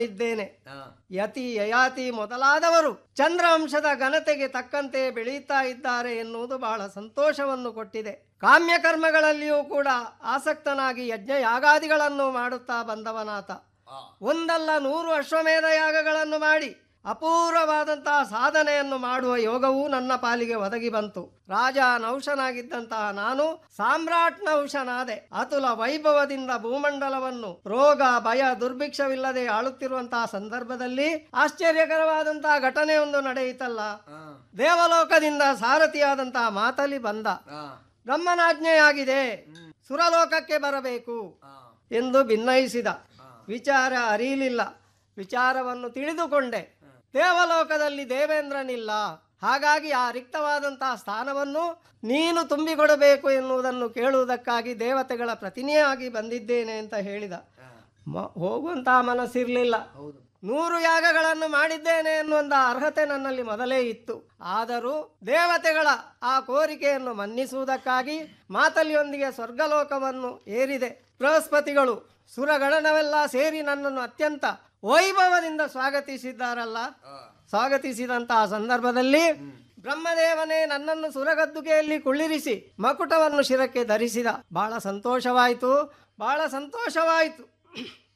ಇದ್ದೇನೆ ಆ, ಯತಿ ಯಯಾತಿ ಮೊದಲಾದವರು ಚಂದ್ರಾಂಶದ ಘನತೆಗೆ ತಕ್ಕಂತೆ ಬೆಳೆಯುತ್ತಾ ಇದ್ದಾರೆ ಎನ್ನುವುದು ಬಹಳ ಸಂತೋಷವನ್ನು ಕೊಟ್ಟಿದೆ ಕಾಮ್ಯ ಕರ್ಮಗಳಲ್ಲಿಯೂ ಕೂಡ ಆಸಕ್ತನಾಗಿ ಯಜ್ಞ ಯಾಗಾದಿಗಳನ್ನು ಮಾಡುತ್ತಾ ಬಂದವನಾತ ಆ, ಒಂದಲ್ಲ ನೂರು ಅಶ್ವಮೇಧ ಯಾಗಗಳನ್ನು ಮಾಡಿ ಅಪೂರ್ವವಾದಂತಹ ಸಾಧನೆಯನ್ನು ಮಾಡುವ ಯೋಗವೂ ನನ್ನ ಪಾಲಿಗೆ ಒದಗಿ ಬಂತು ರಾಜ ನೌಷನಾಗಿದ್ದಂತಹ ನಾನು ಸಾಮ್ರಾಟ್ ನೌಷನಾದೆ ಅತುಲ ವೈಭವದಿಂದ ಭೂಮಂಡಲವನ್ನು ರೋಗ ಭಯ ದುರ್ಭಿಕ್ಷವಿಲ್ಲದೆ ಆಳುತ್ತಿರುವಂತಹ ಸಂದರ್ಭದಲ್ಲಿ ಆಶ್ಚರ್ಯಕರವಾದಂತಹ ಘಟನೆಯೊಂದು ನಡೆಯಿತಲ್ಲ ಆ, ದೇವಲೋಕದಿಂದ ಸಾರಥಿಯಾದಂತಹ ಮಾತಲಿ ಬಂದ ಆ, ಬ್ರಹ್ಮನಾಜ್ಞೆಯಾಗಿದೆ ಸುರಲೋಕಕ್ಕೆ ಬರಬೇಕು ಆ, ಎಂದು ಭಿನ್ನಯಿಸಿದ ಆ. ವಿಚಾರ ಅರಿಯಲಿಲ್ಲ ವಿಚಾರವನ್ನು ತಿಳಿದುಕೊಂಡೆ ದೇವಲೋಕದಲ್ಲಿ ದೇವೇಂದ್ರನಿಲ್ಲ ಹಾಗಾಗಿ ಆ ರಿಕ್ತವಾದಂತಹ ಸ್ಥಾನವನ್ನು ನೀನು ತುಂಬಿಕೊಡಬೇಕು ಎನ್ನುವುದನ್ನು ಕೇಳುವುದಕ್ಕಾಗಿ ದೇವತೆಗಳ ಪ್ರತಿನಿಧಿಯಾಗಿ ಬಂದಿದ್ದೇನೆ ಅಂತ ಹೇಳಿದ ಆ, ಮ- ಹೋಗುವಂತಹ ಮನಸ್ಸಿರಲಿಲ್ಲ ಹೌದು ನೂರು ಯಾಗಗಳನ್ನು ಮಾಡಿದ್ದೇನೆ ಎನ್ನುವಂಥ ಅರ್ಹತೆ ನನ್ನಲ್ಲಿ ಮೊದಲೇ ಇತ್ತು ಆದರೂ ದೇವತೆಗಳ ಆ ಕೋರಿಕೆಯನ್ನು ಮನ್ನಿಸುವುದಕ್ಕಾಗಿ ಮಾತಲಿಯೊಂದಿಗೆ ಸ್ವರ್ಗಲೋಕವನ್ನು ಏರಿದೆ ಬೃಹಸ್ಪತಿಗಳು ಸುರಗಣನವೆಲ್ಲ ಸೇರಿ ನನ್ನನ್ನು ಅತ್ಯಂತ ವೈಭವದಿಂದ ಸ್ವಾಗತಿಸಿದ್ದಾರಲ್ಲ ಆ, ಸ್ವಾಗತಿಸಿದಂತಹ ಸಂದರ್ಭದಲ್ಲಿ ಬ್ರಹ್ಮದೇವನೇ ನನ್ನನ್ನು ಸುರಗದ್ದುಗೆಯಲ್ಲಿ ಕುಳ್ಳಿರಿಸಿ ಮಕುಟವನ್ನು ಶಿರಕ್ಕೆ ಧರಿಸಿದ ಬಹಳ ಸಂತೋಷವಾಯಿತು ಬಹಳ ಸಂತೋಷವಾಯಿತು